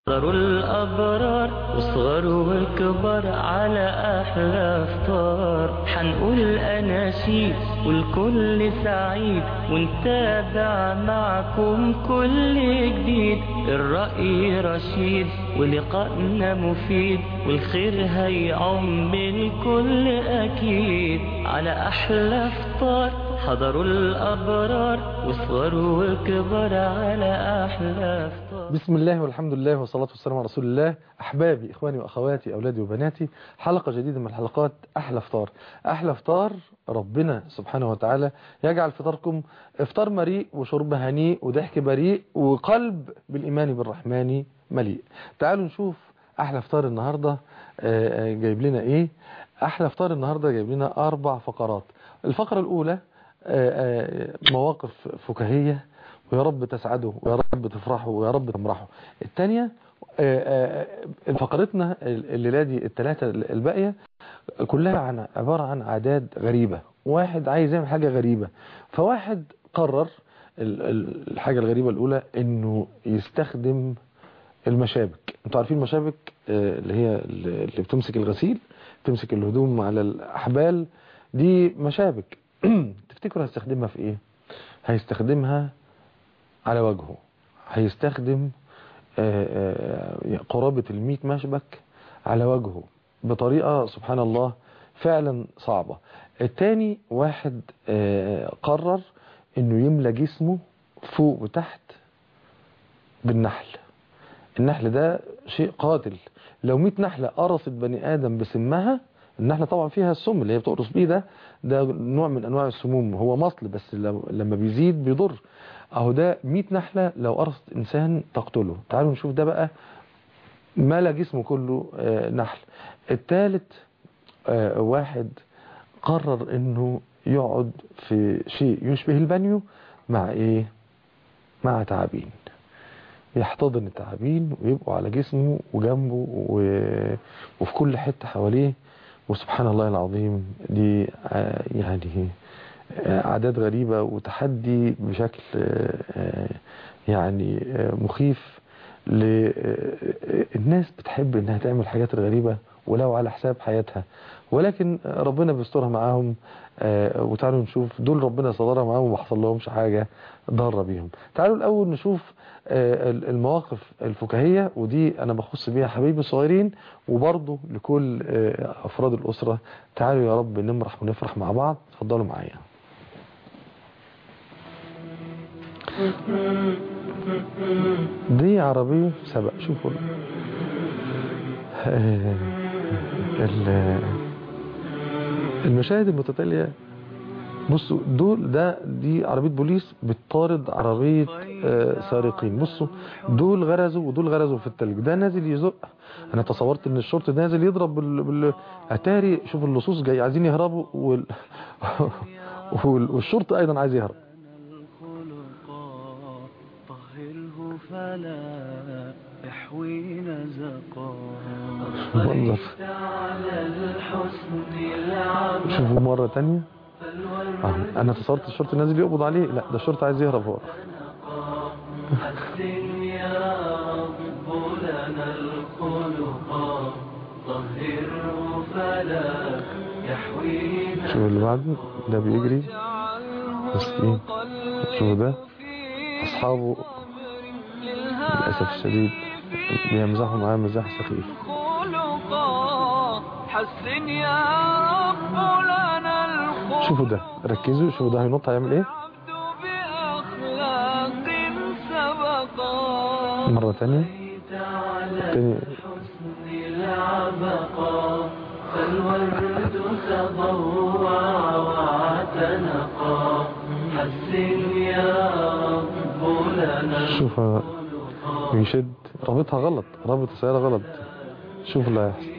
حضروا الأبرار وصغر وكبر على أحلى فطار حنقول أناشيد والكل سعيد ونتابع معكم كل جديد الرأي رشيد ولقائنا مفيد والخير هيعم الكل أكيد على أحلى فطار حضروا الأبرار وصغر وكبر على أحلى فطار بسم الله والحمد لله والصلاة والسلام على رسول الله أحبابي إخواني وأخواتي أولادي وبناتي حلقة جديدة من حلقات أحلى فطار أحلى فطار ربنا سبحانه وتعالى يجعل فطاركم افطار مريء وشرب هنيء وضحك بريء وقلب بالإيمان بالرحمن مليء تعالوا نشوف أحلى فطار النهاردة جايب لنا إيه أحلى فطار النهاردة جايب لنا أربع فقرات الفقرة الأولى مواقف فكاهية ويا رب تسعدوا ويا رب تفرحوا ويا رب تمرحوا الثانية فقرتنا الليلة دي الثلاثة الباقية كلها عن عبارة عن عادات غريبة واحد عايز يعمل حاجة غريبة فواحد قرر الحاجة الغريبة الأولى انه يستخدم المشابك انتوا عارفين المشابك اللي هي اللي بتمسك الغسيل تمسك الهدوم على الأحبال دي مشابك تفتكروا هيستخدمها في ايه هيستخدمها على وجهه هيستخدم قرابة الميت مشبك على وجهه بطريقة سبحان الله فعلا صعبة التاني واحد قرر انه يملى جسمه فوق وتحت بالنحل النحل ده شيء قاتل لو 100 نحلة قرصت بني آدم بسمها النحلة طبعا فيها السم اللي هي بتقرص بيه ده ده نوع من انواع السموم هو مصل بس لما بيزيد بيضر اهو ده 100 نحلة لو قرصت انسان تقتله تعالوا نشوف ده بقى ملا جسمه كله نحل الثالث واحد قرر انه يقعد في شيء يشبه البانيو مع ايه مع تعابين يحتضن التعابين ويبقوا على جسمه وجنبه وفي كل حتة حواليه وسبحان الله العظيم دي يعني عادات غريبة وتحدي بشكل يعني مخيف للناس بتحب انها تعمل الحاجات الغريبة ولو على حساب حياتها ولكن ربنا بيسترها معاهم وتعالوا نشوف دول ربنا صدرها معاهم وما حصل لهمش حاجة ضارة بيهم تعالوا الأول نشوف المواقف الفكاهية ودي أنا بخص بيها حبايبي الصغيرين وبرضه لكل أفراد الأسرة تعالوا يا رب نمرح ونفرح مع بعض اتفضلوا معايا دي عربية سبق شوفوا المشاهد المتتالية بصوا دول ده دي عربية بوليس بتطارد عربية سارقين بصوا دول غرزوا ودول غرزوا في التلج ده نازل يزق انا تصورت ان الشرطي نازل يضرب بال... بال... اتاري شوف اللصوص جاي عايزين يهربوا وال... والشرطي ايضا عايز يهرب فلا يحوي نزقا منظر شوفوا مرة تانية آه. انا تصورت الشرطي نازل يقبض عليه لا ده الشرطي عايز يهرب هو حسن يا رب لنا الخلق طهره فلا يحوي شوف اللي بعده ده بيجري مسكين شوفوا ده اصحابه للأسف الشديد بيمزحوا معاه مزاح سخيف حسن يا رب لنا الخلق شوفوا ده ركزوا شوفوا ده هينط هيعمل ايه مرة تانية تاني فالورد تضوع واعتنقا حسن يا رب لنا شوفها بيشد رابطها غلط رابط السيارة غلط شوف اللي هيحصل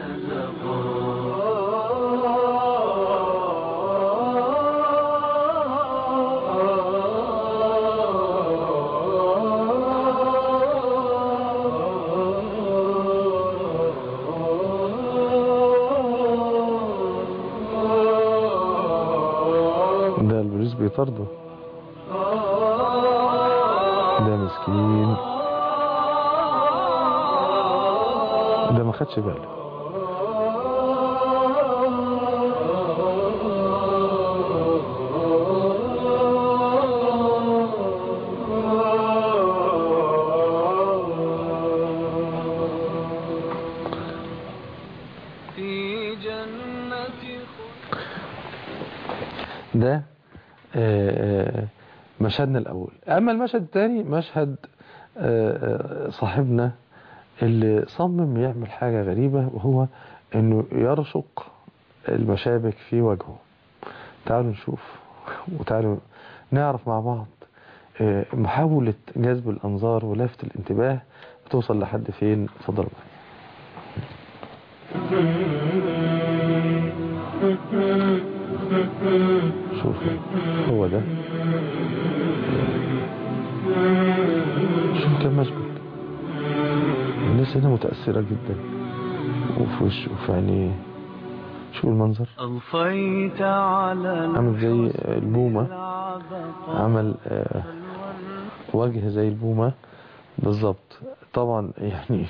ده البوليس بيطارده ده مسكين ده ما خدش باله في جنة ده آه، آه، مشهدنا الأول أما المشهد الثاني مشهد آه، آه، صاحبنا اللي صمم يعمل حاجة غريبة وهو أنه يرشق المشابك في وجهه تعالوا نشوف وتعالوا نعرف مع بعض آه، محاولة جذب الأنظار ولفت الانتباه بتوصل لحد فين اتفضلوا معايا شوف هو ده شوف كم مشبك الناس هنا متأثرة جدا وفي وشه وفي عينيه شوف المنظر أضفيت على عامل زي البومة العبق عمل آه، وجه زي البومة بالظبط طبعا يعني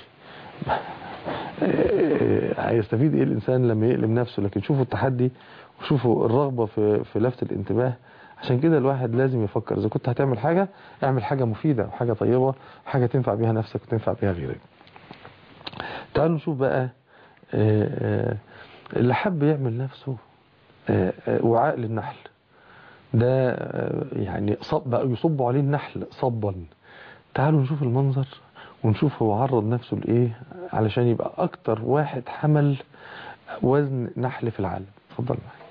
آه، هيستفيد ايه الانسان لما يقلب نفسه لكن شوفوا التحدي وشوفوا الرغبة في في لفت الانتباه عشان كده الواحد لازم يفكر اذا كنت هتعمل حاجة اعمل حاجة مفيدة وحاجة طيبة حاجة تنفع بيها نفسك وتنفع بيها غيرك تعالوا نشوف بقى آه، آه، اللي حب يعمل نفسه آه، آه، وعاء للنحل ده آه، يعني صب بقى يصب عليه النحل صبا تعالوا نشوف المنظر ونشوف هو عرض نفسه لإيه علشان يبقى أكتر واحد حمل وزن نحل في العالم اتفضل معايا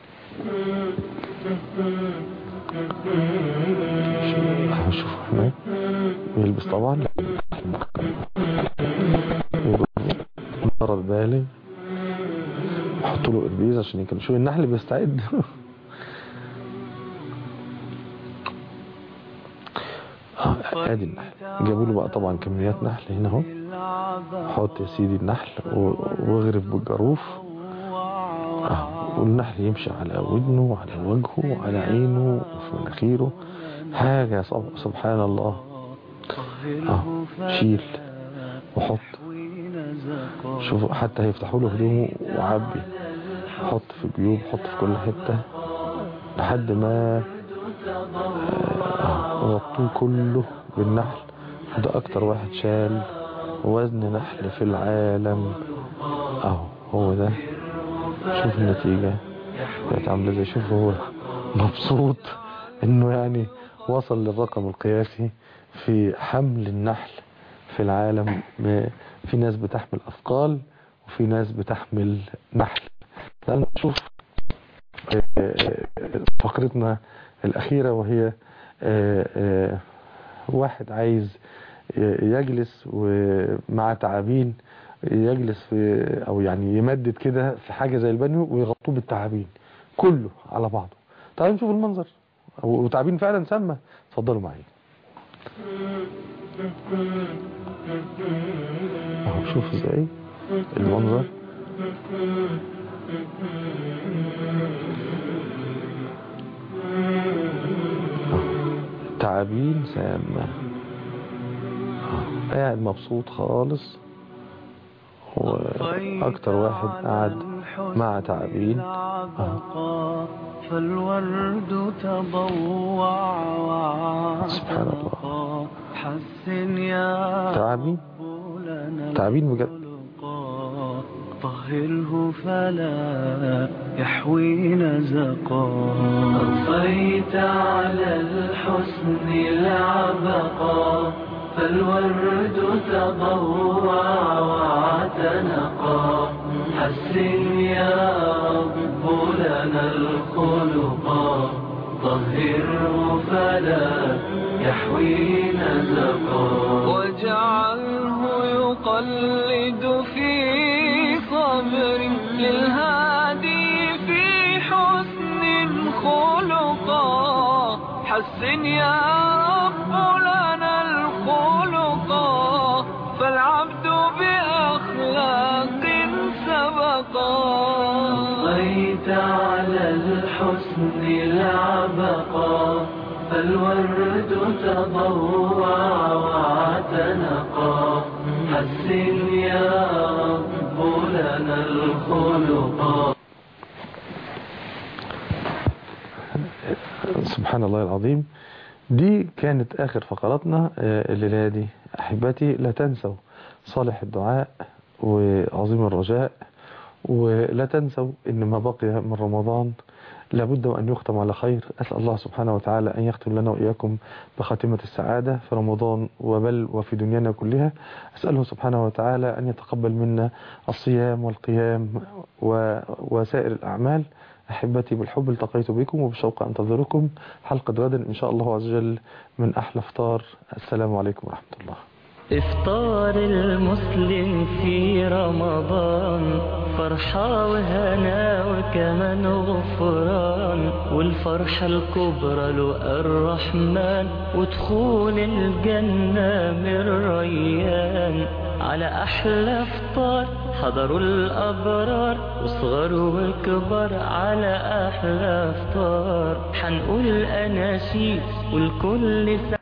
شوف- شوف هناك يلبس طبعا ضرر بالغ يحطوا له اربيز عشان يمكن شوف النحل بيستعد آه، ادي النحل جابوا له بقى طبعا كميات نحل هنا اهو حط يا سيدي النحل و- واغرف بالجاروف آه، والنحل يمشي على ودنه وعلى وجهه وعلى عينه وفي مناخيره حاجة صب- سبحان الله اه شيل وحط شوفوا حتى هيفتحوا له هدومه وعبي حط في جيوب حط في كل حتة لحد ما آه، غطوه كله بالنحل ده اكتر واحد شال وزن نحل في العالم اهو هو ده شوف النتيجة بقت عاملة زي شوف هو مبسوط انه يعني وصل للرقم القياسي في حمل النحل في العالم ب- في ناس بتحمل أثقال وفي ناس بتحمل نحل تعالوا نشوف آه، آه، فقرتنا الأخيرة وهي آه، آه، واحد عايز يجلس ومع تعابين يجلس في او يعني يمدد كده في حاجة زي البانيو ويغطوه بالتعابين كله على بعضه تعالوا نشوف المنظر وتعابين فعلا سامة اتفضلوا معايا اهو شوف ازاي المنظر أهو. تعابين سامة أهو. قاعد مبسوط خالص واكتر واحد قعد مع تعابين أهو. فالورد تضوع وعاتق سبحان الله. حسن يا تعابين رب لنا تعابين بجد الخلقا طهره فلا يحوي نزقا أضفيت على الحسن العبقا فالورد تضوع واعتنقا حسن يا رب لنا الخلقا طهره فلا يحوي نزقا واجعله يقلد في صبر للهادي في حسن خلقا حسن يا رب لنا الخلقا فالعبد بأخلاق سبقا أضيت على الحسن العبقا فالورد تضوع واعتنقا حسن يا الخلقا سبحان الله العظيم دي كانت آخر فقراتنا آه، الليلة دي أحبتي لا تنسوا صالح الدعاء وعظيم الرجاء ولا تنسوا إن ما بقي من رمضان لابد وأن يختم على خير أسأل الله سبحانه وتعالى أن يختم لنا وإياكم بخاتمة السعادة في رمضان وبل وفي دنيانا كلها أسأله سبحانه وتعالى أن يتقبل منا الصيام والقيام و- وسائر الأعمال أحبتي بالحب التقيت بكم وبالشوق أنتظركم حلقة غدا إن شاء الله عز وجل من أحلى فطار السلام عليكم ورحمة الله إفطار المسلم في رمضان فرحة وهنا وكمان غفران والفرحة الكبرى له الرحمن ودخول الجنة من ريان على أحلى فطار حضروا الأبرار وصغر وكبر على أحلى فطار حنقول أناشيد والكل سعيد